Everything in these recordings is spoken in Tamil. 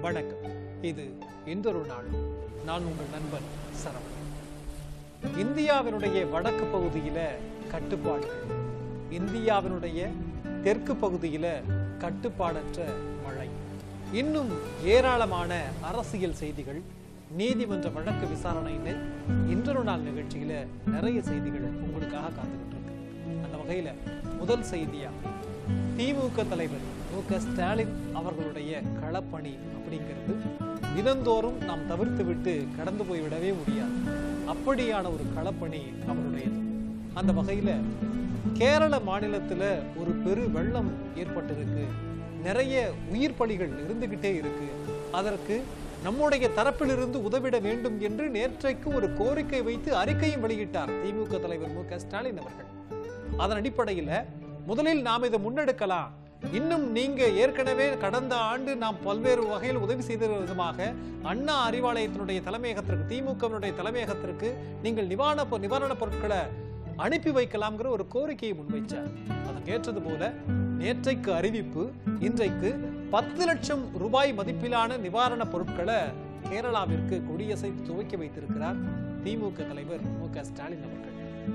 வணக்கம் இது இன்றொரு நாள் நான் உங்கள் நண்பன் சரவணன் இந்தியாவினுடைய வடக்கு பகுதியில கட்டுப்பாடுகள் இந்தியாவினுடைய தெற்கு பகுதியில கட்டுப்பாடற்ற மழை இன்னும் ஏராளமான அரசியல் செய்திகள் நீதிமன்ற வழக்கு விசாரணையில இன்றொரு நாள் நிகழ்ச்சியில நிறைய செய்திகள் உங்களுக்காக காத்துக்கிட்டு இருக்கு அந்த வகையில முதல் செய்தியா திமுக தலைவர் மு க ஸ்டாலின் அவர்களுடைய களப்பணி அப்படிங்கிறது தினந்தோறும் நாம் தவிர்த்து விட்டு கடந்து போய்விடவே முடியாது அப்படியான ஒரு களப்பணி அவருடையது அந்த வகையில கேரள மாநிலத்துல ஒரு பெரு வெள்ளம் ஏற்பட்டிருக்கு நிறைய உயிர் பலிகள் இருந்துகிட்டே இருக்கு அதற்கு நம்முடைய தரப்பிலிருந்து உதவிட வேண்டும் என்று நேற்றைக்கு ஒரு கோரிக்கை வைத்து அறிக்கையும் வெளியிட்டார் திமுக தலைவர் மு க ஸ்டாலின் அவர்கள் அதன் அடிப்படையில முதலில் நாம் இதை முன்னெடுக்கலாம் இன்னும் நீங்க ஏற்கனவே கடந்த ஆண்டு நாம் பல்வேறு வகையில் உதவி செய்த விதமாக அண்ணா அறிவாலயத்தினுடைய தலைமையகத்திற்கு திமுகவினுடைய தலைமையகத்திற்கு நீங்கள் நிவாரண பொ- நிவாரணப் பொருட்களை அனுப்பி வைக்கலாம்ங்கிற ஒரு கோரிக்கையை முன்வைச்சார் அதற்கு ஏற்றது போல நேற்றைக்கு அறிவிப்பு இன்றைக்கு பத்து லட்சம் ரூபாய் மதிப்பிலான நிவாரணப் பொருட்களை கேரளாவிற்கு கொடியசைத்து துவக்கி வைத்திருக்கிறார் திமுக தலைவர் மு க ஸ்டாலின் அவர்கள்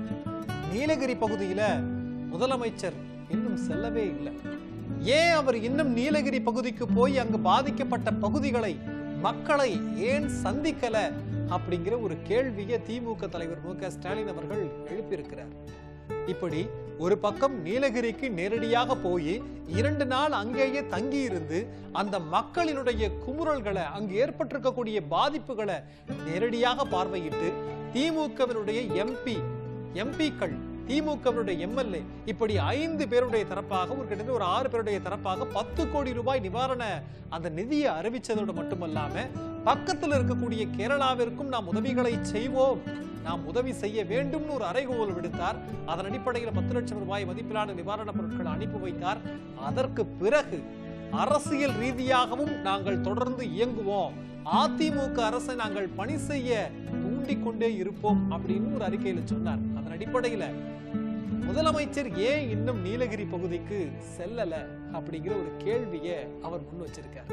நீலகிரி பகுதியில முதலமைச்சர் இன்னும் செல்லவே இல்லை ஏன் அவர் இன்னும் நீலகிரி பகுதிக்கு போய் அங்கு பாதிக்கப்பட்ட பகுதிகளை மக்களை ஏன் சந்திக்கல அப்படிங்கிற ஒரு கேள்வியை திமுக தலைவர் மு க ஸ்டாலின் அவர்கள் எழுப்பியிருக்கிறார் இப்படி ஒரு பக்கம் நீலகிரிக்கு நேரடியாக போய் இரண்டு நாள் அங்கேயே தங்கி இருந்து அந்த மக்களினுடைய குமுறல்களை அங்கு ஏற்பட்டிருக்கக்கூடிய பாதிப்புகளை நேரடியாக பார்வையிட்டு திமுகவினுடைய எம்பி எம்பிக்கள் திமுகவினுடைய எம்எல்ஏ இப்படி ஐந்து பேருடைய தரப்பாக ஒரு கிட்டத்தட்ட ஒரு ஆறு பேருடைய தரப்பாக பத்து கோடி ரூபாய் நிவாரண அந்த நிதியை அறிவிச்சதோடு மட்டுமல்லாம பக்கத்தில் இருக்கக்கூடிய கேரளாவிற்கும் நாம் உதவிகளை செய்வோம் நாம் உதவி செய்ய வேண்டும்னு ஒரு அறைகோல் விடுத்தார் அதன் அடிப்படையில் பத்து லட்சம் ரூபாய் மதிப்பிலான நிவாரணப் பொருட்களை அனுப்பி வைத்தார் அதற்கு பிறகு அரசியல் ரீதியாகவும் நாங்கள் தொடர்ந்து இயங்குவோம் அதிமுக அரசை நாங்கள் பணி செய்ய தூண்டிக் கொண்டே இருப்போம் அப்படின்னு ஒரு அறிக்கையில சொன்னார் அதன் அடிப்படையில முதலமைச்சர் ஏன் இன்னும் நீலகிரி பகுதிக்கு செல்லல அப்படிங்கிற ஒரு கேள்வியை அவர் முன் வச்சிருக்கார்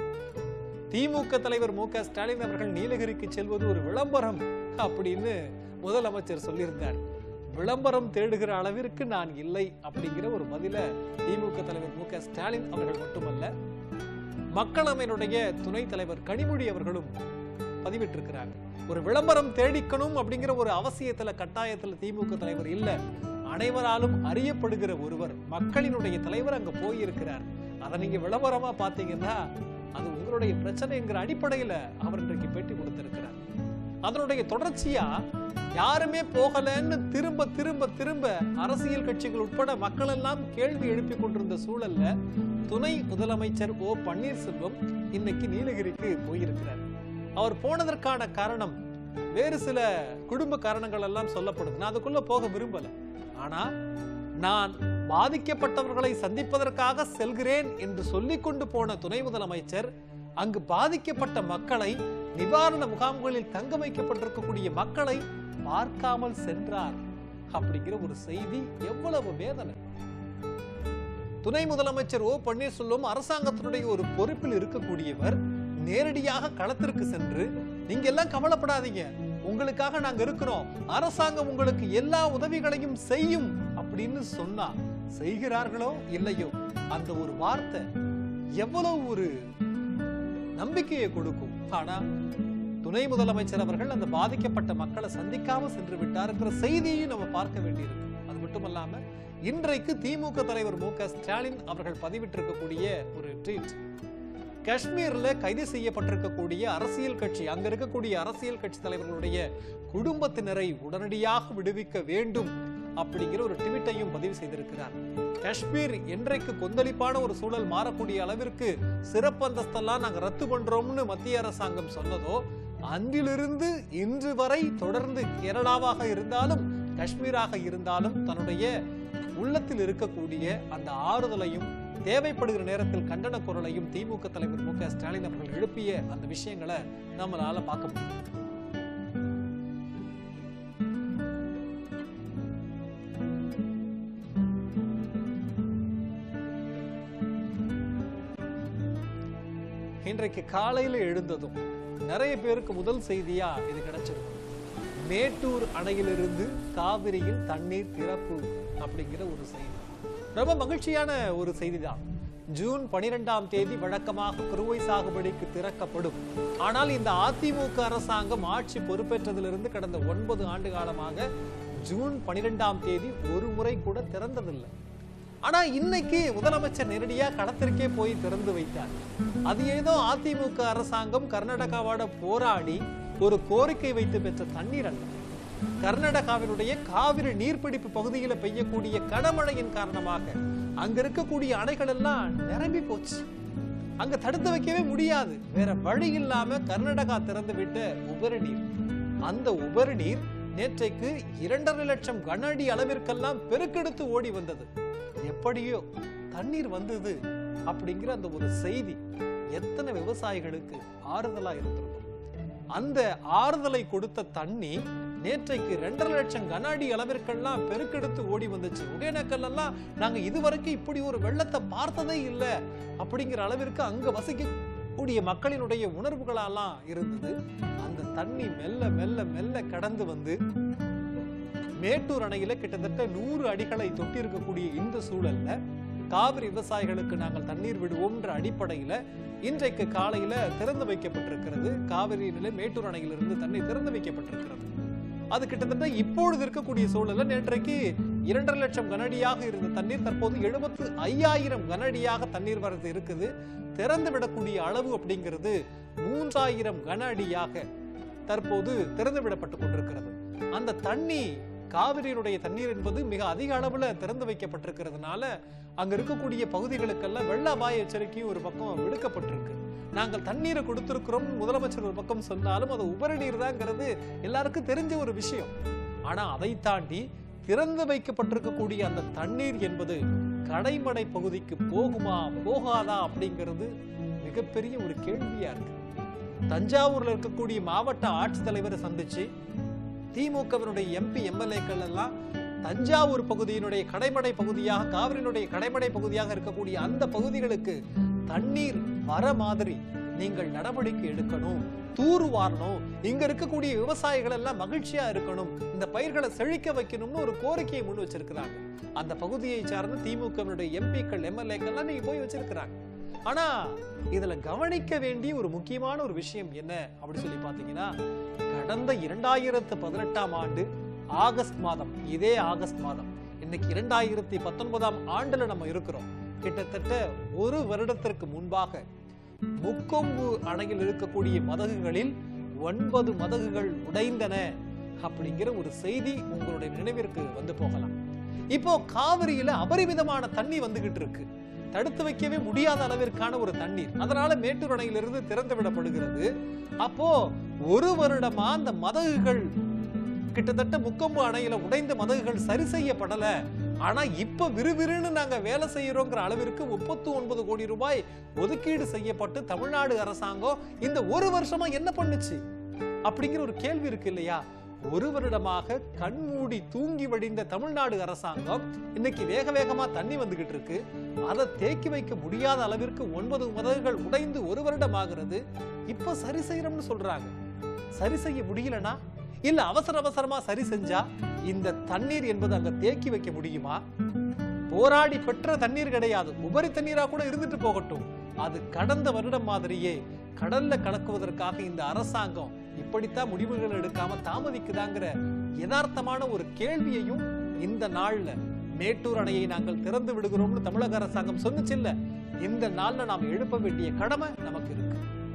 திமுக தலைவர் மு க ஸ்டாலின் அவர்கள் நீலகிரிக்கு செல்வது ஒரு விளம்பரம் அப்படின்னு முதலமைச்சர் சொல்லியிருந்தார் விளம்பரம் தேடுகிற அளவிற்கு நான் இல்லை அப்படிங்கிற ஒரு பதில திமுக தலைவர் மு க ஸ்டாலின் அவர்கள் மட்டுமல்ல மக்களவையினுடைய துணைத் தலைவர் கனிமொழி அவர்களும் பதிவிட்டிருக்கிறாங்க ஒரு விளம்பரம் தேடிக்கணும் அப்படிங்கிற ஒரு அவசியத்துல கட்டாயத்துல திமுக தலைவர் இல்ல அனைவராலும் அறியப்படுகிற ஒருவர் மக்களினுடைய தலைவர் அங்க போயிருக்கிறார் அதை நீங்க விளம்பரமா பாத்தீங்கன்னா அது உங்களுடைய பிரச்சனைங்கிற அடிப்படையில அவர் இன்றைக்கு பேட்டி கொடுத்திருக்கிறார் அதனுடைய தொடர்ச்சியா யாருமே போகலன்னு திரும்ப திரும்ப திரும்ப அரசியல் கட்சிகள் உட்பட மக்கள் எல்லாம் கேள்வி எழுப்பி கொண்டிருந்த சூழல்ல துணை முதலமைச்சர் ஓ பன்னீர்செல்வம் இன்னைக்கு நீலகிரிக்கு போயிருக்கிறார் அவர் போனதற்கான காரணம் வேறு சில குடும்ப காரணங்கள் எல்லாம் சொல்லப்படுது நான் அதுக்குள்ள போக விரும்பல ஆனா நான் பாதிக்கப்பட்டவர்களை சந்திப்பதற்காக செல்கிறேன் என்று சொல்லிக் கொண்டு போன துணை முதலமைச்சர் அங்கு பாதிக்கப்பட்ட மக்களை நிவாரண முகாம்களில் தங்க வைக்கப்பட்டிருக்கக்கூடிய மக்களை பார்க்காமல் சென்றார் அப்படிங்கிற ஒரு செய்தி எவ்வளவு வேதனை துணை முதலமைச்சர் ஓ பன்னீர்செல்வம் அரசாங்கத்தினுடைய ஒரு பொறுப்பில் இருக்கக்கூடியவர் நேரடியாக களத்திற்கு சென்று நீங்க எல்லாம் கவலைப்படாதீங்க உங்களுக்காக நாங்க இருக்கிறோம் அரசாங்கம் உங்களுக்கு எல்லா உதவிகளையும் செய்யும் அப்படின்னு சொன்னா செய்கிறார்களோ இல்லையோ அந்த ஒரு வார்த்தை எவ்வளவு ஒரு நம்பிக்கையை கொடுக்கும் ஆனா துணை முதலமைச்சர் அவர்கள் அந்த பாதிக்கப்பட்ட மக்களை சந்திக்காம சென்று விட்டாருங்கிற செய்தியையும் நம்ம பார்க்க வேண்டியிருக்கு அது மட்டுமல்லாம இன்றைக்கு திமுக தலைவர் மு க ஸ்டாலின் அவர்கள் பதிவிட்டிருக்கக்கூடிய ஒரு ட்வீட் காஷ்மீர்ல கைது செய்யப்பட்டிருக்கக்கூடிய அரசியல் கட்சி அங்க இருக்கக்கூடிய அரசியல் கட்சி தலைவர்களுடைய குடும்பத்தினரை உடனடியாக விடுவிக்க வேண்டும் அப்படிங்கிற ஒரு ட்வீட்டையும் பதிவு செய்திருக்கிறார் காஷ்மீர் என்றைக்கு கொந்தளிப்பான ஒரு சூழல் மாறக்கூடிய அளவிற்கு சிறப்பு அந்தஸ்தெல்லாம் நாங்க ரத்து பண்றோம்னு மத்திய அரசாங்கம் சொன்னதோ அன்றிலிருந்து இன்று வரை தொடர்ந்து கேரளாவாக இருந்தாலும் காஷ்மீராக இருந்தாலும் தன்னுடைய உள்ளத்தில் இருக்கக்கூடிய அந்த ஆறுதலையும் தேவைப்படுகிற நேரத்தில் கண்டன குரலையும் திமுக தலைவர் மு க ஸ்டாலின் அவர்கள் எழுப்பிய அந்த விஷயங்களை நம்மளால பார்க்க முடியும் இன்றைக்கு காலையில எழுந்ததும் நிறைய பேருக்கு முதல் செய்தியா இது கிடைச்சிருக்கும் மேட்டூர் அணையிலிருந்து காவிரியில் தண்ணீர் திறப்பு அப்படிங்கிற ஒரு செய்தி ரொம்ப மகிழ்ச்சியான ஒரு செய்திதான் ஜூன் பனிரெண்டாம் தேதி வழக்கமாக குறுவை சாகுபடிக்கு திறக்கப்படும் ஆனால் இந்த அதிமுக அரசாங்கம் ஆட்சி பொறுப்பேற்றதிலிருந்து கடந்த ஒன்பது ஆண்டு காலமாக ஜூன் பனிரெண்டாம் தேதி ஒரு முறை கூட திறந்ததில்லை ஆனா இன்னைக்கு முதலமைச்சர் நேரடியா களத்திற்கே போய் திறந்து வைத்தார் அது ஏதோ அதிமுக அரசாங்கம் கர்நாடகாவோட போராடி ஒரு கோரிக்கை வைத்து பெற்ற தண்ணீர் அல்ல கர்நாடகாவினுடைய காவிரி நீர்பிடிப்பு பகுதியில பெய்யக்கூடிய கனமழையின் காரணமாக அங்க இருக்கக்கூடிய அணைகள் எல்லாம் நிரம்பி போச்சு அங்க தடுத்து வைக்கவே முடியாது வேற வழி இல்லாம கர்நாடகா திறந்து விட்ட உபரி நீர் அந்த உபரி நீர் நேற்றைக்கு இரண்டரை லட்சம் கன அடி அளவிற்கெல்லாம் பெருக்கெடுத்து ஓடி வந்தது எப்படியோ தண்ணீர் வந்தது அப்படிங்கிற அந்த ஒரு செய்தி எத்தனை விவசாயிகளுக்கு ஆறுதலா இருந்திருக்கும் அந்த ஆறுதலை கொடுத்த தண்ணி நேற்றைக்கு ரெண்டரை லட்சம் கன அடி அளவிற்கெல்லாம் பெருக்கெடுத்து ஓடி வந்துச்சு ஒகேனக்கல் எல்லாம் நாங்க இதுவரைக்கும் இப்படி ஒரு வெள்ளத்தை பார்த்ததே இல்லை அப்படிங்கிற அளவிற்கு அங்க வசிக்கக்கூடிய மக்களினுடைய உணர்வுகளெல்லாம் இருந்தது அந்த தண்ணி மெல்ல மெல்ல மெல்ல கடந்து வந்து மேட்டூர் அணையில கிட்டத்தட்ட நூறு அடிகளை தொட்டிருக்கக்கூடிய இந்த சூழல்ல காவிரி விவசாயிகளுக்கு நாங்கள் தண்ணீர் விடுவோம்ன்ற அடிப்படையில இன்றைக்கு காலையில திறந்து வைக்கப்பட்டிருக்கிறது காவிரி நிலை மேட்டூர் அணையிலிருந்து தண்ணீர் திறந்து வைக்கப்பட்டிருக்கிறது அது கிட்டத்தட்ட இப்பொழுது இருக்கக்கூடிய சூழல்ல நேற்றைக்கு இரண்டரை லட்சம் கனஅடியாக இருந்த தண்ணீர் தற்போது எழுபத்து ஐயாயிரம் கனஅடியாக தண்ணீர் வரது இருக்குது திறந்து விடக்கூடிய அளவு அப்படிங்கிறது மூன்றாயிரம் கன அடியாக தற்போது திறந்து விடப்பட்டு கொண்டிருக்கிறது அந்த தண்ணி காவிரியினுடைய தண்ணீர் என்பது மிக அதிக அளவுல திறந்து வைக்கப்பட்டிருக்கிறதுனால அங்க இருக்கக்கூடிய பகுதிகளுக்கெல்லாம் வெள்ள அபாய எச்சரிக்கையும் ஒரு பக்கம் விடுக்கப்பட்டிருக்கு நாங்கள் தண்ணீரை கொடுத்திருக்கிறோம் முதலமைச்சர் ஒரு பக்கம் சொன்னாலும் அது உபரி நீர் தாங்கிறது எல்லாருக்கும் தெரிஞ்ச ஒரு விஷயம் ஆனா அதை தாண்டி திறந்து வைக்கப்பட்டிருக்கக்கூடிய அந்த தண்ணீர் என்பது கடைமடை பகுதிக்கு போகுமா போகாதா அப்படிங்கிறது மிகப்பெரிய ஒரு கேள்வியா இருக்கு தஞ்சாவூர்ல இருக்கக்கூடிய மாவட்ட ஆட்சித்தலைவரை சந்திச்சு திமுகவினுடைய எம்பி எம்எல்ஏக்கள் எல்லாம் தஞ்சாவூர் பகுதியினுடைய கடைமடை பகுதியாக காவிரியினுடைய கடைமடை பகுதியாக இருக்கக்கூடிய அந்த பகுதிகளுக்கு தண்ணீர் வர மாதிரி நீங்கள் நடவடிக்கை எடுக்கணும் தூர் வாரணும் இங்க இருக்கக்கூடிய விவசாயிகள் எல்லாம் மகிழ்ச்சியா இருக்கணும் இந்த பயிர்களை செழிக்க வைக்கணும்னு ஒரு கோரிக்கையை முன் வச்சிருக்கிறாங்க அந்த பகுதியை சார்ந்த திமுகவினுடைய எம்பிக்கள் எம்எல்ஏக்கள் எல்லாம் நீங்க போய் வச்சிருக்கிறாங்க ஆனா இதுல கவனிக்க வேண்டிய ஒரு முக்கியமான ஒரு விஷயம் என்ன அப்படி சொல்லி பாத்தீங்கன்னா கடந்த இரண்டாயிரத்து பதினெட்டாம் ஆண்டு ஆகஸ்ட் மாதம் இதே ஆகஸ்ட் மாதம் இன்னைக்கு இரண்டாயிரத்தி பத்தொன்பதாம் ஆண்டுல நம்ம இருக்கிறோம் கிட்டத்தட்ட ஒரு வருடத்திற்கு முன்பாக முக்கொம்பு அணையில் இருக்கக்கூடிய மதகுகளில் ஒன்பது மதகுகள் உடைந்தன அப்படிங்கிற ஒரு செய்தி உங்களுடைய நினைவிற்கு வந்து போகலாம் இப்போ காவிரியில அபரிமிதமான தண்ணி வந்துகிட்டு இருக்கு தடுத்து வைக்கவே முடியாத அளவிற்கான ஒரு தண்ணீர் அதனால மேட்டூர் அணையிலிருந்து திறந்து விடப்படுகிறது அப்போ ஒரு வருடமா அந்த மதகுகள் கிட்டத்தட்ட முக்கொம்பு அணையில உடைந்த மதகுகள் சரி செய்யப்படல ஆனா இப்ப விறுவிறுன்னு நாங்க வேலை செய்யறோங்கிற அளவிற்கு முப்பத்தி ஒன்பது கோடி ரூபாய் ஒதுக்கீடு செய்யப்பட்டு தமிழ்நாடு அரசாங்கம் இந்த ஒரு வருஷமா என்ன பண்ணுச்சு அப்படிங்கிற ஒரு கேள்வி இருக்கு இல்லையா ஒரு வருடமாக கண்மூடி தூங்கி வடிந்த தமிழ்நாடு அரசாங்கம் இன்னைக்கு வேக வேகமா தண்ணி வந்துகிட்டு இருக்கு அதை தேக்கி வைக்க முடியாத அளவிற்கு ஒன்பது மதகுகள் உடைந்து ஒரு வருடம் ஆகிறது இப்ப சரி செய்யறோம்னு சொல்றாங்க சரி செய்ய முடியலனா இல்ல அவசர அவசரமா சரி செஞ்சா இந்த தண்ணீர் என்பது அங்க தேக்கி வைக்க முடியுமா போராடி பெற்ற தண்ணீர் கிடையாது உபரி தண்ணீரா கூட இருந்துட்டு போகட்டும் அது கடந்த வருடம் மாதிரியே கடல்ல கலக்குவதற்காக இந்த அரசாங்கம் இப்படித்தான் முடிவுகள் எடுக்காம தாமதிக்குதாங்கிற யதார்த்தமான ஒரு கேள்வியையும் இந்த நாள்ல மேட்டூர் அணையை நாங்கள் திறந்து விடுகிறோம்னு தமிழக அரசாங்கம் சொன்னுச்சு இல்ல இந்த நாள்ல நாம் எழுப்ப வேண்டிய கடமை நமக்கு இருக்கு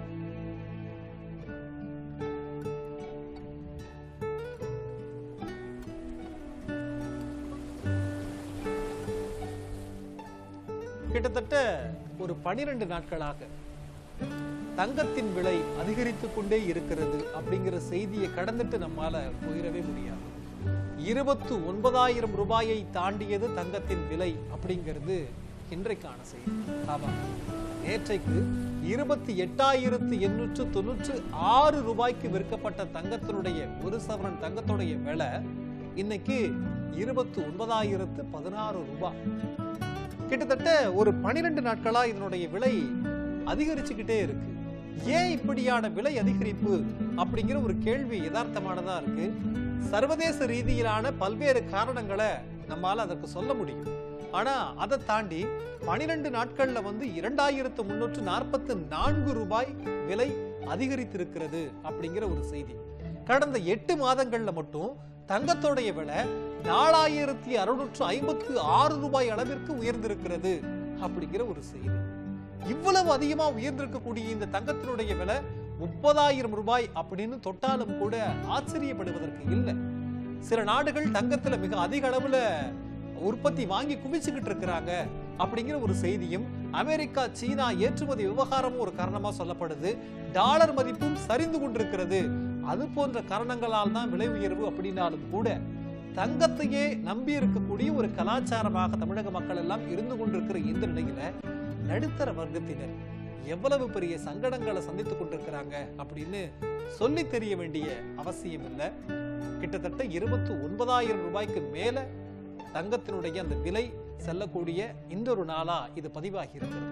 கிட்டத்தட்ட ஒரு பனிரெண்டு நாட்களாக தங்கத்தின் விலை அதிகரித்து கொண்டே இருக்கிறது அப்படிங்கிற செய்தியை கடந்துட்டு நம்மால போயிடவே முடியாது இருபத்து ஒன்பதாயிரம் ரூபாயை தாண்டியது தங்கத்தின் விலை அப்படிங்கிறது இன்றைக்கான செய்தி ஆமா நேற்றைக்கு இருபத்தி எட்டாயிரத்து எண்ணூற்று தொண்ணூற்று ஆறு ரூபாய்க்கு விற்கப்பட்ட தங்கத்தினுடைய ஒரு சவரன் தங்கத்துடைய விலை இன்னைக்கு இருபத்து ஒன்பதாயிரத்து பதினாறு ரூபாய் கிட்டத்தட்ட ஒரு பனிரெண்டு நாட்களா இதனுடைய விலை அதிகரிச்சுக்கிட்டே இருக்கு ஏன் இப்படியான விலை அதிகரிப்பு அப்படிங்கிற ஒரு கேள்வி யதார்த்தமானதா இருக்கு சர்வதேச ரீதியிலான பல்வேறு காரணங்களை நம்மால அதற்கு சொல்ல முடியும் ஆனா அதை தாண்டி பனிரெண்டு நாட்கள்ல வந்து இரண்டாயிரத்து முன்னூற்று நாற்பத்து நான்கு ரூபாய் விலை அதிகரித்திருக்கிறது அப்படிங்கிற ஒரு செய்தி கடந்த எட்டு மாதங்கள்ல மட்டும் தங்கத்தோடைய விலை நாலாயிரத்தி அறுநூற்று ஐம்பத்து ஆறு ரூபாய் அளவிற்கு உயர்ந்திருக்கிறது அப்படிங்கிற ஒரு செய்தி இவ்வளவு அதிகமா உயர்ந்திருக்கக்கூடிய இந்த தங்கத்தினுடைய விலை முப்பதாயிரம் ரூபாய் அப்படின்னு தொட்டாலும் கூட ஆச்சரியப்படுவதற்கு இல்லை சில நாடுகள் தங்கத்துல மிக அதிக அளவுல உற்பத்தி வாங்கி குவிச்சுக்கிட்டு இருக்கிறாங்க அப்படிங்கிற ஒரு செய்தியும் அமெரிக்கா சீனா ஏற்றுமதி விவகாரமும் ஒரு காரணமா சொல்லப்படுது டாலர் மதிப்பும் சரிந்து கொண்டிருக்கிறது அது போன்ற காரணங்களால் தான் விலை உயர்வு அப்படின்னாலும் கூட தங்கத்தையே நம்பி இருக்கக்கூடிய ஒரு கலாச்சாரமாக தமிழக மக்கள் எல்லாம் இருந்து கொண்டிருக்கிற இந்த நிலையில நடுத்தர வர்க்கத்தினர் எவ்வளவு பெரிய சங்கடங்களை சந்தித்துக் கொண்டிருக்கிறாங்க அப்படின்னு சொல்லி தெரிய வேண்டிய அவசியம் இல்லை கிட்டத்தட்ட இருபத்தி ஒன்பதாயிரம் ரூபாய்க்கு மேல தங்கத்தினுடைய அந்த விலை செல்லக்கூடிய இந்த ஒரு நாளா இது பதிவாகி இருக்கிறது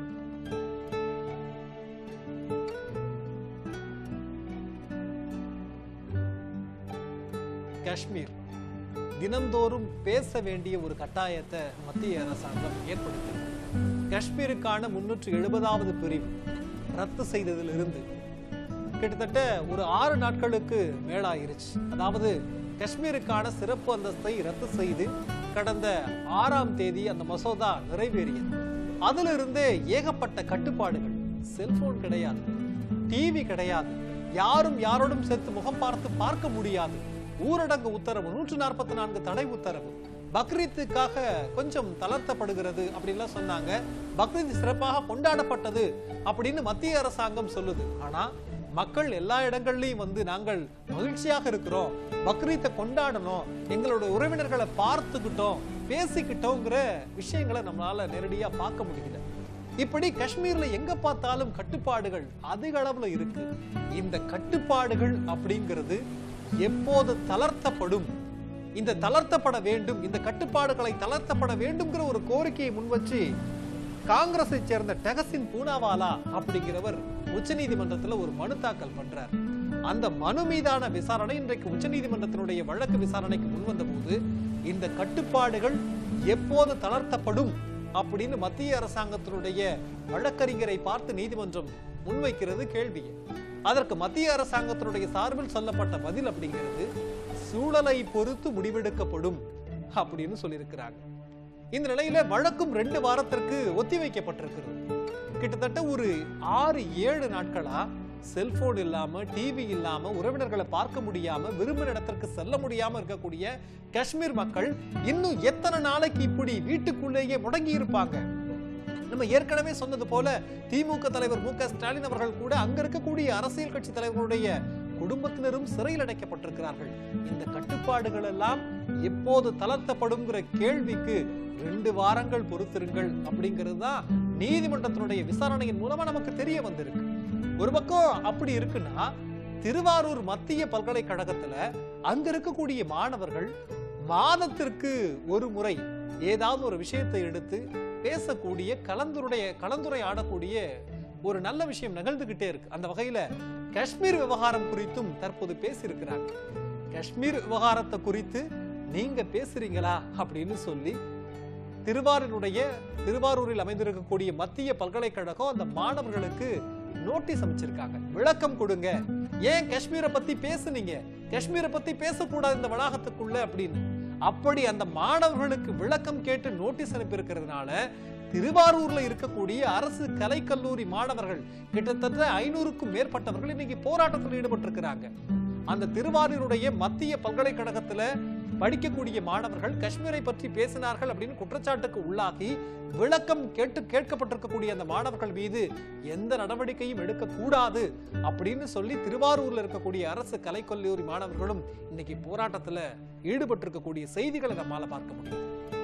காஷ்மீர் தினந்தோறும் பேச வேண்டிய ஒரு கட்டாயத்தை மத்திய அரசாங்கம் ஏற்படுத்தியது காஷ்மீருக்கான முன்னூற்று எழுபதாவது பிரிவு ரத்து செய்ததிலிருந்து கிட்டத்தட்ட ஒரு ஆறு நாட்களுக்கு மேலாயிருச்சு அதாவது காஷ்மீருக்கான சிறப்பு அந்தஸ்தை ரத்து செய்து கடந்த ஆறாம் தேதி அந்த மசோதா நிறைவேறியது அதிலிருந்தே ஏகப்பட்ட கட்டுப்பாடுகள் செல்போன் கிடையாது டிவி கிடையாது யாரும் யாரோடும் சேர்த்து முகம் பார்த்து பார்க்க முடியாது ஊரடங்கு உத்தரவு நூற்று நாற்பத்தி நான்கு தடை உத்தரவு பக்ரீத்துக்காக கொஞ்சம் தளர்த்தப்படுகிறது அப்படின்லாம் சொன்னாங்க பக்ரீத் சிறப்பாக கொண்டாடப்பட்டது அப்படின்னு மத்திய அரசாங்கம் சொல்லுது ஆனா மக்கள் எல்லா இடங்கள்லயும் வந்து நாங்கள் மகிழ்ச்சியாக இருக்கிறோம் பக்ரீத்தை கொண்டாடணும் எங்களோட உறவினர்களை பார்த்துக்கிட்டோம் பேசிக்கிட்டோங்கிற விஷயங்களை நம்மளால நேரடியா பார்க்க முடியல இப்படி காஷ்மீர்ல எங்க பார்த்தாலும் கட்டுப்பாடுகள் அதிக அளவுல இருக்கு இந்த கட்டுப்பாடுகள் அப்படிங்கிறது எப்போது தளர்த்தப்படும் இந்த தளர்த்தப்பட வேண்டும் இந்த கட்டுப்பாடுகளை தளர்த்தப்பட வேண்டும்ங்கிற ஒரு கோரிக்கையை முன்வச்சு காங்கிரஸை சேர்ந்த டெகசின் பூனாவாலா அப்படிங்கிறவர் உச்சநீதிமன்றத்துல ஒரு மனு தாக்கல் பண்றார் அந்த மனு மீதான விசாரணை இன்றைக்கு உச்சநீதிமன்றத்தினுடைய வழக்கு விசாரணைக்கு முன்வந்த போது இந்த கட்டுப்பாடுகள் எப்போது தளர்த்தப்படும் அப்படின்னு மத்திய அரசாங்கத்தினுடைய வழக்கறிஞரை பார்த்து நீதிமன்றம் முன்வைக்கிறது கேள்வியை அதற்கு மத்திய அரசாங்கத்தினுடைய சார்பில் சொல்லப்பட்ட பதில் அப்படிங்கிறது சூழலை பொறுத்து முடிவெடுக்கப்படும் அப்படின்னு சொல்லியிருக்கிறாங்க இந்த நிலையில வழக்கும் ரெண்டு வாரத்திற்கு ஒத்திவைக்கப்பட்டிருக்கிறது கிட்டத்தட்ட ஒரு ஆறு ஏழு நாட்களா செல்போன் இல்லாம டிவி இல்லாம உறவினர்களை பார்க்க முடியாம விரும்பின இடத்திற்கு செல்ல முடியாம இருக்கக்கூடிய காஷ்மீர் மக்கள் இன்னும் எத்தனை நாளைக்கு இப்படி வீட்டுக்குள்ளேயே முடங்கி இருப்பாங்க நம்ம ஏற்கனவே சொன்னது போல திமுக தலைவர் மு க ஸ்டாலின் அவர்கள் கூட அங்க இருக்கக்கூடிய அரசியல் கட்சி தலைவர்களுடைய குடும்பத்தினரும் சிறையில் அடைக்கப்பட்டிருக்கிறார்கள் இந்த கட்டுப்பாடுகள் எல்லாம் எப்போது தளர்த்தப்படுங்கிற கேள்விக்கு ரெண்டு வாரங்கள் பொறுத்திருங்கள் அப்படிங்கிறது தான் நீதிமன்றத்தினுடைய விசாரணையின் மூலமா நமக்கு தெரிய வந்திருக்கு ஒரு பக்கம் அப்படி இருக்குன்னா திருவாரூர் மத்திய பல்கலைக்கழகத்துல அங்க இருக்கக்கூடிய மாணவர்கள் மாதத்திற்கு ஒரு முறை ஏதாவது ஒரு விஷயத்தை எடுத்து பேசக்கூடிய கலந்துரைய கலந்துரையாடக்கூடிய ஒரு நல்ல விஷயம் நிகழ்ந்துகிட்டே இருக்கு அந்த வகையில காஷ்மீர் விவகாரம் குறித்தும் தற்போது பேசியிருக்கிறாங்க காஷ்மீர் விவகாரத்தை குறித்து நீங்க பேசுறீங்களா அப்படின்னு சொல்லி திருவாரூருடைய திருவாரூரில் அமைந்திருக்கக்கூடிய மத்திய பல்கலைக்கழகம் அந்த மாணவர்களுக்கு நோட்டீஸ் அமைச்சிருக்காங்க விளக்கம் கொடுங்க ஏன் காஷ்மீரை பத்தி பேசுனீங்க காஷ்மீரை பத்தி பேசக்கூடாது இந்த வளாகத்துக்குள்ள அப்படின்னு அப்படி அந்த மாணவர்களுக்கு விளக்கம் கேட்டு நோட்டீஸ் அனுப்பியிருக்கிறதுனால திருவாரூர்ல இருக்கக்கூடிய அரசு கலைக்கல்லூரி மாணவர்கள் கிட்டத்தட்ட ஐநூறுக்கும் மேற்பட்டவர்கள் இன்னைக்கு போராட்டத்தில் ஈடுபட்டிருக்கிறாங்க அந்த திருவாரூருடைய மத்திய பல்கலைக்கழகத்துல படிக்கக்கூடிய மாணவர்கள் காஷ்மீரை பற்றி பேசினார்கள் அப்படின்னு குற்றச்சாட்டுக்கு உள்ளாகி விளக்கம் கேட்டு கேட்கப்பட்டிருக்கக்கூடிய அந்த மாணவர்கள் மீது எந்த நடவடிக்கையும் எடுக்கக்கூடாது அப்படின்னு சொல்லி திருவாரூர்ல இருக்கக்கூடிய அரசு கலைக்கல்லூரி மாணவர்களும் இன்னைக்கு போராட்டத்துல ஈடுபட்டிருக்கக்கூடிய செய்திகளை நம்மால பார்க்க முடியும்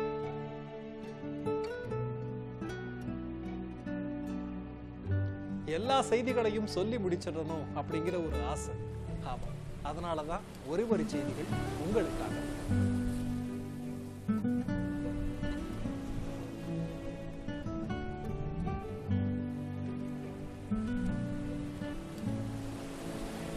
எல்லா செய்திகளையும் சொல்லி முடிச்சிடணும் அப்படிங்கிற ஒரு ஆசை ஆமா அதனாலதான் ஒரு ஒரு செய்திகள் உங்களுக்காக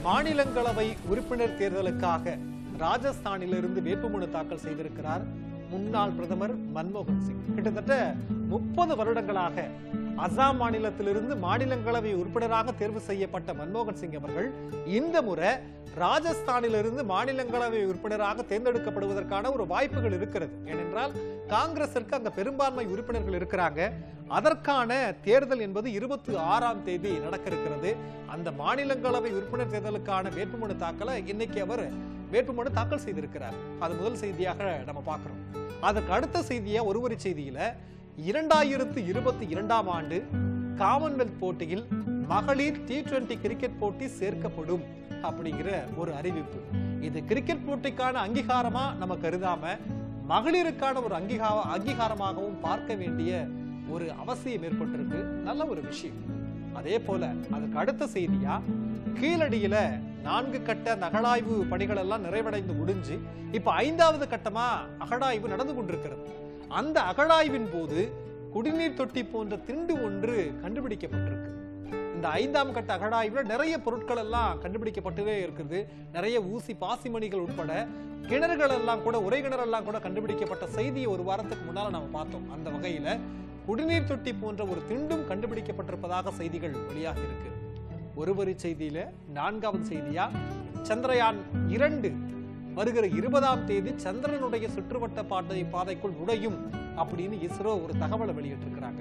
மாநிலங்களவை உறுப்பினர் தேர்தலுக்காக ராஜஸ்தானிலிருந்து வேட்புமனு தாக்கல் செய்திருக்கிறார் முன்னாள் பிரதமர் மன்மோகன் சிங் கிட்டத்தட்ட முப்பது வருடங்களாக அசாம் மாநிலத்திலிருந்து மாநிலங்களவை உறுப்பினராக தேர்வு செய்யப்பட்ட மன்மோகன் சிங் அவர்கள் இந்த முறை ராஜஸ்தானிலிருந்து மாநிலங்களவை உறுப்பினராக தேர்ந்தெடுக்கப்படுவதற்கான ஒரு வாய்ப்புகள் இருக்கிறது ஏனென்றால் காங்கிரசிற்கு அங்க பெரும்பான்மை உறுப்பினர்கள் இருக்கிறாங்க அதற்கான தேர்தல் என்பது இருபத்தி ஆறாம் தேதி நடக்க இருக்கிறது அந்த மாநிலங்களவை உறுப்பினர் தேர்தலுக்கான வேட்புமனு தாக்கலை இன்னைக்கு அவர் வேட்புமனு தாக்கல் செய்திருக்கிறார் அது முதல் செய்தியாக நம்ம பார்க்கிறோம் அதுக்கு அடுத்த செய்தியா ஒருவரி செய்தியில இரண்டாயிரத்து இருபத்தி இரண்டாம் ஆண்டு காமன்வெல்த் போட்டியில் மகளிர் டி டுவெண்டி கிரிக்கெட் போட்டி சேர்க்கப்படும் அப்படிங்கிற ஒரு அறிவிப்பு இது கிரிக்கெட் போட்டிக்கான அங்கீகாரமா நம்ம கருதாம மகளிருக்கான ஒரு அங்கீகா அங்கீகாரமாகவும் பார்க்க வேண்டிய ஒரு அவசியம் ஏற்பட்டிருக்கு நல்ல ஒரு விஷயம் அதே போல அதுக்கு அடுத்த செய்தியா கீழடியில நான்கு கட்ட நகலாய்வு பணிகள் எல்லாம் நிறைவடைந்து முடிஞ்சு இப்ப ஐந்தாவது கட்டமா அகழாய்வு நடந்து கொண்டிருக்கிறது அந்த அகழாய்வின் போது குடிநீர் தொட்டி போன்ற திண்டு ஒன்று கண்டுபிடிக்கப்பட்டிருக்கு இந்த ஐந்தாம் கட்ட அகழாய்வுல நிறைய பொருட்கள் எல்லாம் கண்டுபிடிக்கப்பட்டவே இருக்குது நிறைய ஊசி பாசிமணிகள் உட்பட கிணறுகள் எல்லாம் கூட உரை கிணறு எல்லாம் கூட கண்டுபிடிக்கப்பட்ட செய்தியை ஒரு வாரத்துக்கு முன்னால நாம பார்த்தோம் அந்த வகையில குடிநீர் தொட்டி போன்ற ஒரு திண்டும் கண்டுபிடிக்கப்பட்டிருப்பதாக செய்திகள் வெளியாக இருக்கு ஒரு வரி செய்தியில நான்காவது செய்தியா சந்திரயான் இரண்டு வருகிற இருபதாம் தேதி சந்திரனுடைய சுற்றுவட்ட பாதை பாதைக்குள் நுழையும் அப்படின்னு இஸ்ரோ ஒரு தகவலை வெளியிட்டிருக்கிறாங்க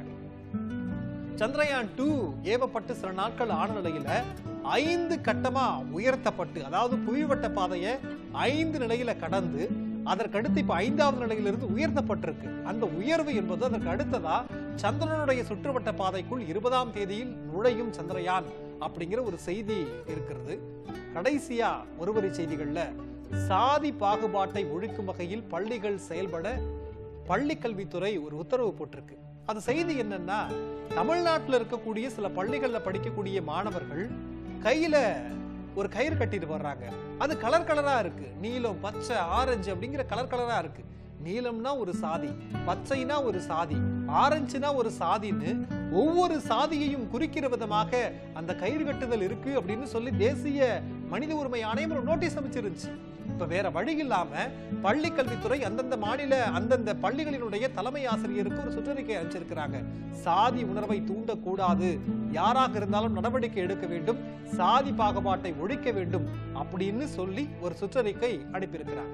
சந்திரயான் டூ ஏவப்பட்டு சில நாட்கள் ஆன நிலையில ஐந்து கட்டமா உயர்த்தப்பட்டு அதாவது புவிவட்ட பாதையை ஐந்து நிலையில கடந்து அதற்கடுத்து இப்ப ஐந்தாவது நிலையிலிருந்து உயர்த்தப்பட்டிருக்கு அந்த உயர்வு என்பது அதற்கு அடுத்ததா சந்திரனுடைய சுற்றுவட்ட பாதைக்குள் இருபதாம் தேதியில் நுழையும் சந்திரயான் அப்படிங்கிற ஒரு செய்தி இருக்கிறது கடைசியா ஒருவரி செய்திகள்ல சாதி பாகுபாட்டை ஒழிக்கும் வகையில் பள்ளிகள் செயல்பட பள்ளி கல்வித்துறை ஒரு உத்தரவு போட்டிருக்கு அந்த செய்தி என்னன்னா தமிழ்நாட்டுல இருக்கக்கூடிய சில பள்ளிகள்ல படிக்கக்கூடிய மாணவர்கள் கையில ஒரு கயிறு கட்டிட்டு வர்றாங்க அது கலர் கலரா இருக்கு நீலம் பச்சை ஆரஞ்சு அப்படிங்கிற கலர் கலரா இருக்கு நீலம்னா ஒரு சாதி பச்சைனா ஒரு சாதி ஆரஞ்சுனா ஒரு சாதின்னு ஒவ்வொரு சாதியையும் குறிக்கிற விதமாக அந்த கயிறு கட்டுதல் இருக்கு அப்படின்னு சொல்லி தேசிய மனித உரிமை ஆணையம் ஒரு நோட்டீஸ் அமைச்சிருந்துச்சு இப்ப வேற வழி இல்லாம பள்ளி கல்வித்துறை அந்தந்த மாநில அந்தந்த பள்ளிகளினுடைய தலைமை ஆசிரியருக்கு ஒரு சுற்றறிக்கை அனுப்பிச்சிருக்கிறாங்க சாதி உணர்வை தூண்டக்கூடாது யாராக இருந்தாலும் நடவடிக்கை எடுக்க வேண்டும் சாதி பாகுபாட்டை ஒழிக்க வேண்டும் அப்படின்னு சொல்லி ஒரு சுற்றறிக்கை அனுப்பியிருக்கிறாங்க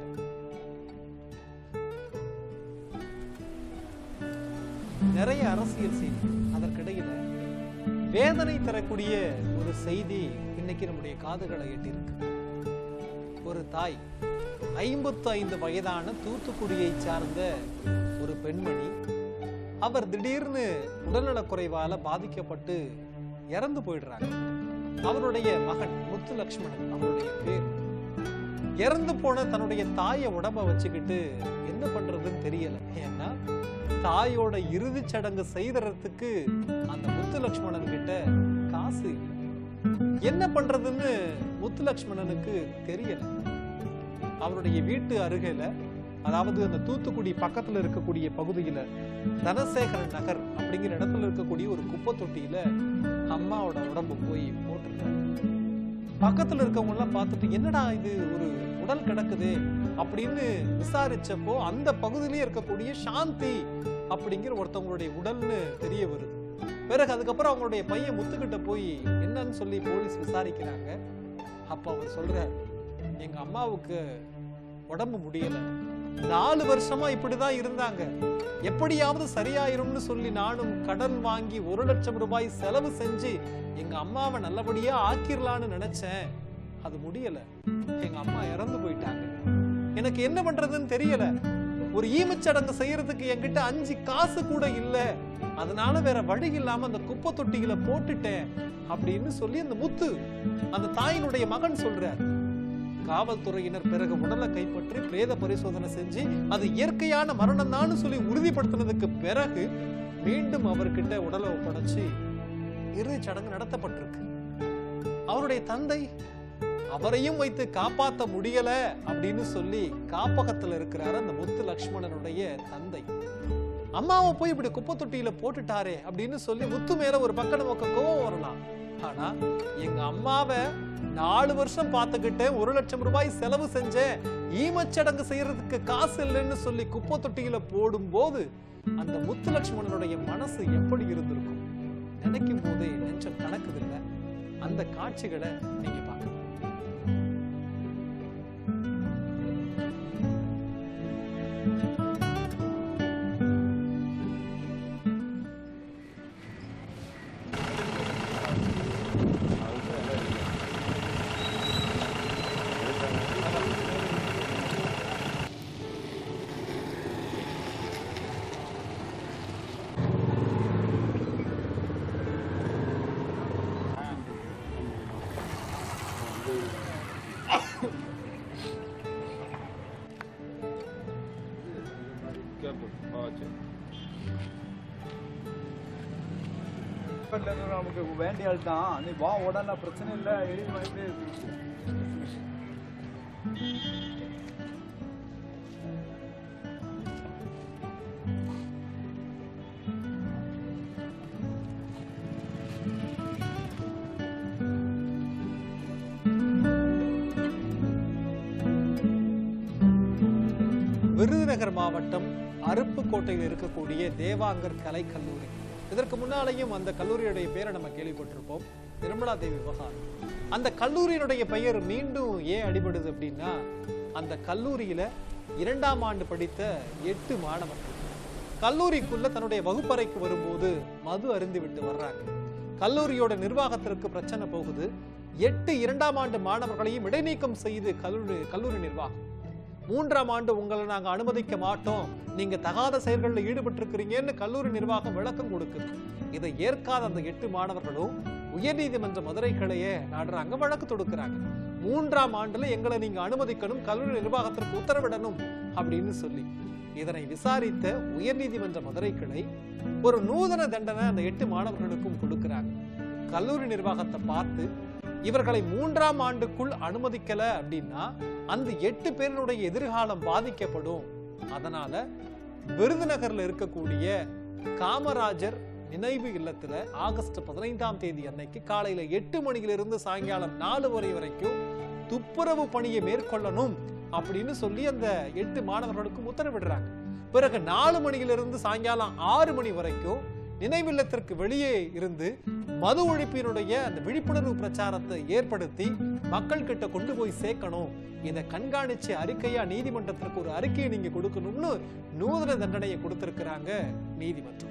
நிறைய அரசியல் செய்தி அதற்கிடையில வேதனை தரக்கூடிய ஒரு செய்தி இன்னைக்கு நம்முடைய காதுகளை எட்டியிருக்கு ஒரு தாய் ஐம்பத்து ஐந்து வயதான தூத்துக்குடியை சார்ந்த ஒரு பெண்மணி அவர் திடீர்னு உடல்நலக்குறைவால பாதிக்கப்பட்டு இறந்து போயிடுறாங்க அவருடைய மகன் முத்து லக்ஷ்மணன் அவருடைய பேர் இறந்து போன தன்னுடைய தாயை உடம்ப வச்சுக்கிட்டு என்ன பண்றதுன்னு தெரியல ஏன்னா தாயோட இறுதிச் சடங்கு செய்தறதுக்கு அந்த முத்து லக்ஷ்மணன் கிட்ட காசு இல்லை என்ன பண்றதுன்னு முத்து லக்ஷ்மணனுக்கு தெரியல அவருடைய வீட்டு அருகில அதாவது அந்த தூத்துக்குடி பக்கத்துல இருக்கக்கூடிய பகுதியில தனசேகரன் நகர் அப்படிங்கிற இடத்துல இருக்கக்கூடிய ஒரு குப்பை தொட்டியில அம்மாவோட உடம்பு போய் போட்டிருக்காங்க பக்கத்துல இருக்கவங்க எல்லாம் பார்த்துட்டு என்னடா இது ஒரு உடல் கிடக்குது அப்படின்னு விசாரிச்சப்போ அந்த பகுதியிலே இருக்கக்கூடிய சாந்தி அப்படிங்கிற ஒருத்தவங்களுடைய உடல்னு தெரிய வருது பிறகு அதுக்கப்புறம் அவங்களுடைய பையன் முத்துக்கிட்ட போய் என்னன்னு சொல்லி போலீஸ் விசாரிக்கிறாங்க அப்ப அவர் சொல்றார் எங்க அம்மாவுக்கு உடம்பு முடியல நாலு வருஷமா இப்படிதான் இருந்தாங்க எப்படியாவது சரியாயிரும்னு சொல்லி நானும் கடன் வாங்கி ஒரு லட்சம் ரூபாய் செலவு செஞ்சு எங்க அம்மாவை நல்லபடியா ஆக்கிரலான்னு நினைச்சேன் அது முடியல எங்க அம்மா இறந்து போயிட்டாங்க எனக்கு என்ன பண்றதுன்னு தெரியல ஒரு ஈமச்சடங்கு செய்யறதுக்கு என்கிட்ட அஞ்சு காசு கூட இல்ல அதனால வேற வழி இல்லாம அந்த குப்பை தொட்டிகளை போட்டுட்டேன் அப்படின்னு சொல்லி அந்த முத்து அந்த தாயினுடைய மகன் சொல்றார் காவல்துறையினர் பிறகு உடலை கைப்பற்றி பிரேத பரிசோதனை செஞ்சு அது இயற்கையான மரணம் தான் சொல்லி உறுதிப்படுத்தினதுக்கு பிறகு மீண்டும் அவர்கிட்ட உடலை ஒப்படைச்சு இறுதி சடங்கு நடத்தப்பட்டிருக்கு அவருடைய தந்தை அவரையும் வைத்து காப்பாத்த முடியல அப்படின்னு சொல்லி காப்பகத்துல இருக்கிறாரு அந்த முத்து லக்ஷ்மணனுடைய தந்தை அம்மாவை போய் இப்படி குப்பை தொட்டியில போட்டுட்டாரே அப்படின்னு சொல்லி முத்து மேல ஒரு பக்கம் நமக்கு கோவம் வரலாம் ஆனா எங்க அம்மாவை நாலு வருஷம் பார்த்துக்கிட்டேன் ஒரு லட்சம் ரூபாய் செலவு செஞ்சேன் ஈமச்சடங்கு செய்யறதுக்கு காசு இல்லைன்னு சொல்லி குப்பை தொட்டியில போடும்போது அந்த முத்துலட்சுமணனுடைய மனசு எப்படி இருந்திருக்கும் நினைக்கும் போதே நெஞ்சம் கணக்குது இல்ல அந்த காட்சிகளை நீங்க பார்க்கலாம் Careful. Ah, check. பக்கத்துல இருக்கிற நமக்கு வேண்டிய ஆள் தான் நீ வா உடனே பிரச்சனை இல்லை எழுதி வாங்கிட்டே இருக்கு விருதுநகர் மாவட்டம் அருப்புக்கோட்டையில் இருக்கக்கூடிய தேவாங்கர் கலை கல்லூரி இதற்கு முன்னாலேயும் அந்த கல்லூரியுடைய பெயரை நம்ம கேள்விப்பட்டிருப்போம் நிர்மலா தேவி விவகாரம் அந்த கல்லூரியினுடைய பெயர் மீண்டும் ஏன் அடிபடுது அப்படின்னா அந்த கல்லூரியில இரண்டாம் ஆண்டு படித்த எட்டு மாணவர்கள் கல்லூரிக்குள்ள தன்னுடைய வகுப்பறைக்கு வரும்போது மது அருந்தி விட்டு வர்றாங்க கல்லூரியோட நிர்வாகத்திற்கு பிரச்சனை போகுது எட்டு இரண்டாம் ஆண்டு மாணவர்களையும் இடைநீக்கம் செய்து கல்லூரி கல்லூரி நிர்வாகம் மூன்றாம் ஆண்டு உங்களை நாங்க அனுமதிக்க மாட்டோம் நீங்க தகாத செயல்களில் ஈடுபட்டிருக்கிறீங்கன்னு கல்லூரி நிர்வாகம் விளக்கம் கொடுக்குது இதை ஏற்காத அந்த எட்டு மாணவர்களும் உயர்நீதிமன்ற மதுரை கிளையே நாடுறாங்க வழக்கு தொடுக்கிறாங்க மூன்றாம் ஆண்டுல எங்களை நீங்க அனுமதிக்கணும் கல்லூரி நிர்வாகத்திற்கு உத்தரவிடணும் அப்படின்னு சொல்லி இதனை விசாரித்த உயர்நீதிமன்ற மதுரை கிளை ஒரு நூதன தண்டனை அந்த எட்டு மாணவர்களுக்கும் கொடுக்கிறாங்க கல்லூரி நிர்வாகத்தை பார்த்து இவர்களை மூன்றாம் ஆண்டுக்குள் அனுமதிக்கல அப்படின்னா அந்த எட்டு பேருடைய எதிர்காலம் பாதிக்கப்படும் அதனால விருதுநகர்ல இருக்கக்கூடிய காமராஜர் நினைவு இல்லத்துல ஆகஸ்ட் பதினைந்தாம் தேதி அன்னைக்கு காலையில எட்டு மணியிலிருந்து சாயங்காலம் நாலு வரை வரைக்கும் துப்புரவு பணியை மேற்கொள்ளணும் அப்படின்னு சொல்லி அந்த எட்டு மாணவர்களுக்கும் உத்தரவிடுறாங்க பிறகு நாலு மணியிலிருந்து சாயங்காலம் ஆறு மணி வரைக்கும் நினைவில்லத்திற்கு வெளியே இருந்து மது ஒழிப்பினுடைய அந்த விழிப்புணர்வு பிரச்சாரத்தை ஏற்படுத்தி மக்கள் கிட்ட கொண்டு போய் சேர்க்கணும் இதை கண்காணிச்சு அறிக்கையா நீதிமன்றத்திற்கு ஒரு அறிக்கையை நீங்க கொடுக்கணும்னு நூதன தண்டனையை கொடுத்திருக்கிறாங்க நீதிமன்றம்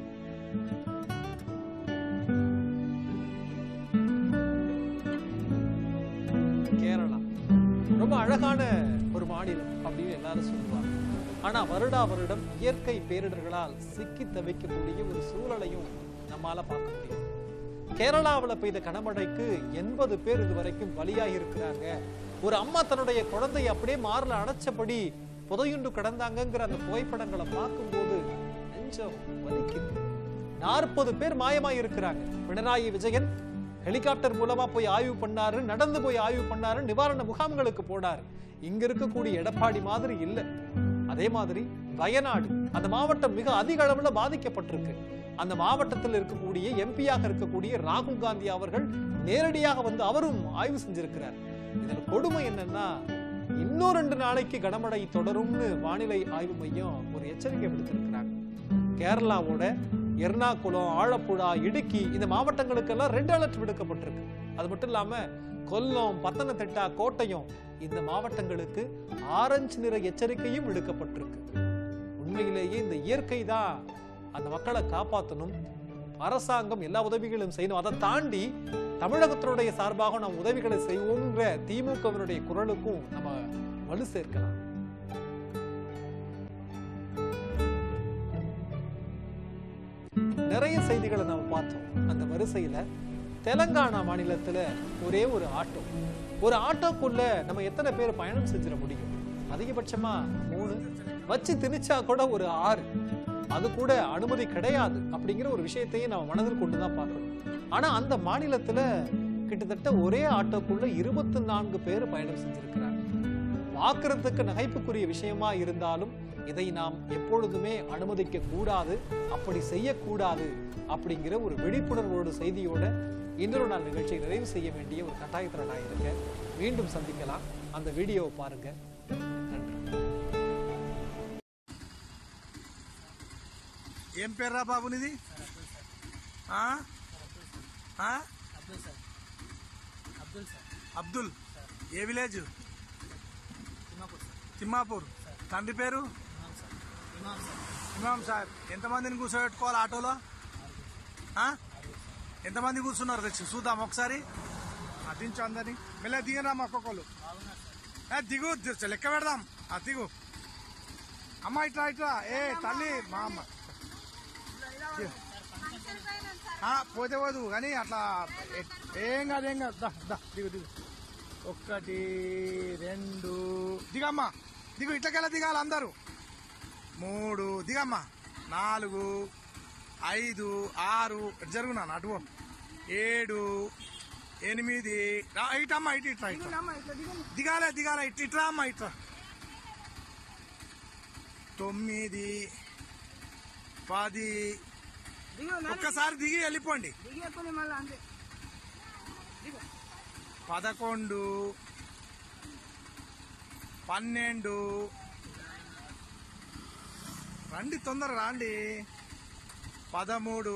கேரளா ரொம்ப அழகான ஒரு மாநிலம் அப்படின்னு எல்லாரும் சொல்லுவாங்க ஆனா வருடா வருடம் இயற்கை பேரிடர்களால் சிக்கி தவிக்கக்கூடிய ஒரு சூழலையும் நம்மால பார்க்க முடியும் கேரளாவுல பெய்த கனமழைக்கு எண்பது பேர் இதுவரைக்கும் பலியாகி இருக்கிறாங்க ஒரு அம்மா தன்னுடைய குழந்தையை அப்படியே மார்ல அணைச்சபடி புதையுண்டு கிடந்தாங்கங்கிற அந்த புகைப்படங்களை பார்க்கும்போது நெஞ்சம் வலிக்குது நாற்பது பேர் மாயமாய் இருக்கிறாங்க பினராயி விஜயன் ஹெலிகாப்டர் மூலமா போய் ஆய்வு பண்ணாரு நடந்து போய் ஆய்வு பண்ணாரு நிவாரண முகாம்களுக்கு போனாரு இங்க இருக்கக்கூடிய எடப்பாடி மாதிரி இல்ல அதே மாதிரி வயநாடு அந்த மாவட்டம் மிக அதிக அளவுல பாதிக்கப்பட்டிருக்கு அந்த மாவட்டத்தில் இருக்கக்கூடிய எம்பியாக இருக்கக்கூடிய ராகுல் காந்தி அவர்கள் நேரடியாக வந்து அவரும் ஆய்வு செஞ்சிருக்கிறார் இதுல கொடுமை என்னன்னா இன்னும் ரெண்டு நாளைக்கு கனமழை தொடரும்னு வானிலை ஆய்வு மையம் ஒரு எச்சரிக்கை விடுத்திருக்கிறாங்க கேரளாவோட எர்ணாகுளம் ஆலப்புழா இடுக்கி இந்த மாவட்டங்களுக்கெல்லாம் ரெட் அலர்ட் விடுக்கப்பட்டிருக்கு அது மட்டும் இல்லாம கொல்லம் பத்தனந்திட்டா கோட்டயம் இந்த மாவட்டங்களுக்கு ஆரஞ்சு நிற எச்சரிக்கையும் விடுக்கப்பட்டிருக்கு உண்மையிலேயே இந்த இயற்கை தான் அந்த மக்களை காப்பாற்றணும் அரசாங்கம் எல்லா உதவிகளும் செய்யணும் அதை தாண்டி தமிழகத்தினுடைய சார்பாக நாம் உதவிகளை செய்வோங்கிற திமுகவினுடைய குரலுக்கும் நம்ம வலு சேர்க்கலாம் நிறைய செய்திகளை நம்ம பார்த்தோம் அந்த வரிசையில தெலங்கானா மாநிலத்துல ஒரே ஒரு ஆட்டோ ஒரு ஆட்டோக்குள்ள நம்ம எத்தனை பேர் பயணம் செஞ்சிட முடியும் அதிகபட்சமா மூணு வச்சு திணிச்சா கூட ஒரு ஆறு அது கூட அனுமதி கிடையாது அப்படிங்கிற ஒரு விஷயத்தையும் நம்ம மனதில் கொண்டு தான் பார்க்கணும் ஆனா அந்த மாநிலத்துல கிட்டத்தட்ட ஒரே ஆட்டோக்குள்ள இருபத்தி நான்கு பேர் பயணம் செஞ்சிருக்கிறாங்க பார்க்கறதுக்கு நகைப்புக்குரிய விஷயமா இருந்தாலும் இதை நாம் எப்பொழுதுமே அனுமதிக்க கூடாது அப்படி செய்யக்கூடாது அப்படிங்கிற ஒரு விழிப்புணர்வோடு செய்தியோட இன்னொரு நாள் நிகழ்ச்சியை நிறைவு செய்ய வேண்டிய ஒரு கட்டாயத்தில் நான் இருக்கேன் மீண்டும் சந்திக்கலாம் அந்த வீடியோவை பாருங்க நன்றி ఏం పేర్రా బాబు నీది ఆ? ఆ? అబ్దుల్ సార్ అబ్దుల్ సార్ అబ్దుల్ ఏ విలేజ్ తిమ్మాపూర్ సార్ తిమ్మాపూర్ తండ్రి పేరు ఇమాం సార్ ఇమాం సార్ ఇమాం సాహెబ్ ఎంతమందిని కూర్చోబెట్టుకోవాలి ఆటోలో ఆ? ఎంతమంది కూర్చున్నారు తెచ్చి చూద్దాం ఒకసారి ఆ, దించు అందరినీ మెల్ల దిగరామా ఒక్కొక్కరు బాగున్నారు సార్ ఏ, దిగు ది- లెక్క పెడదాం ఆ దిగు అమ్మ ఇట్రా ఇట్రా ఏ తల్లి మా అమ్మ దిగు. ఆ, పోతే పోదు కానీ అట్లా ఎ- ఏం కాదు ఏం కాదు దా, దా, దిగు దిగు ఒకటి రెండు దిగమ్మా దిగు ఇట్లకెళ్ళ దిగాలి అందరూ మూడు దిగమ్మా నాలుగు ఐదు ఆరు ఇటు జరుగునా అటు పో. ఏడు ఎనిమిది రా, ఇటమ్మా ఇటు ఇట్రా ఇట్లా దిగాలే దిగాలే ఇట్ ఇట్రా అమ్మా ఇట్రా తొమ్మిది పది ఒక్కసారి దిగి వెళ్ళిపోండి పదకొండు పన్నెండు రండి తొందర రండి పదమూడు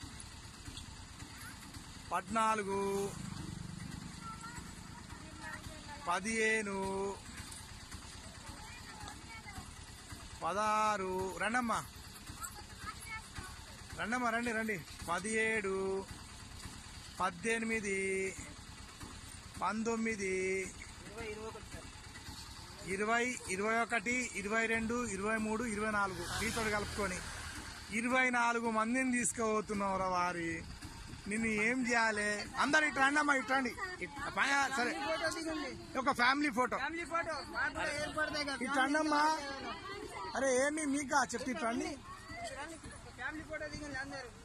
పద్నాలుగు పదిహేను పదహారు రండమ్మా రండమ్మా రండి రండి పదిహేడు పద్దెనిమిది పంతొమ్మిది ఇరవై ఇరవై ఒకటి సార్ ఇరవై ఇరవై ఒకటి ఇరవై రెండు ఇరవై మూడు ఇరవై నాలుగు నీతో కలుపుకొని ఇరవై నాలుగు మందిని తీసుకుపోతున్నావురా వారి నిన్ను ఏం చేయాలి అందరు ఇటు రండి అమ్మా ఇటు రండి ఇట్- పైన సరే ఫోటో దిగండి ఒక ఫ్యామిలీ ఫోటో ఫ్యామిలీ ఫోటో మాకు కూడా ఏర్పడతాయి కదా ఇటు రండి అమ్మా అరే ఏంటి మీకా చెప్పి ఇటు రండి ఫ్యామిలీ ఫోటో దిగండి అందరు